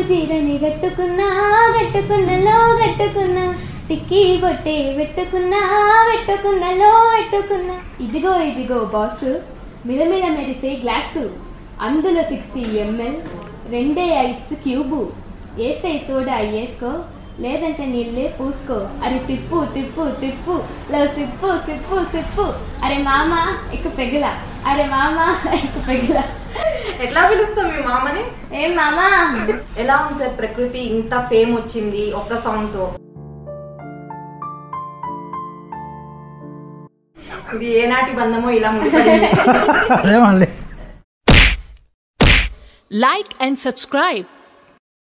చీరని గట్టుకున్నా గట్టుకున్నలో గట్టుకున్నా టిక్కీ బొట్టే పెట్టుకున్నా పెట్టుకున్నలో పెట్టుకున్నా ఇదిగో ఇదిగో బాసు మిలమిల మెరిసే గ్లాసు అందులో సిక్స్టీ ఎంఎల్ రెండే ఐస్ క్యూబు ఏసై సోడా వేసుకో లేదంటే నీళ్ళే పూసుకో అరే తిప్పు తిప్పు తిప్పు లవ్ సిప్పు సిప్పు సిప్పు అరే మామ ఎక్కువ పెగల అరే మామ ఎక్కువ పెగల ఎట్లా పిలుస్తాం మీ మామని ఏం మామా ఎలా ఉంది సార్ ప్రకృతి ఇంత ఫేమ్ వచ్చింది ఒక్క సాంగ్ తో ఇది ఏనాటి బంధమో ఇలా ముడిపడింది అదే మళ్ళీ Like and subscribe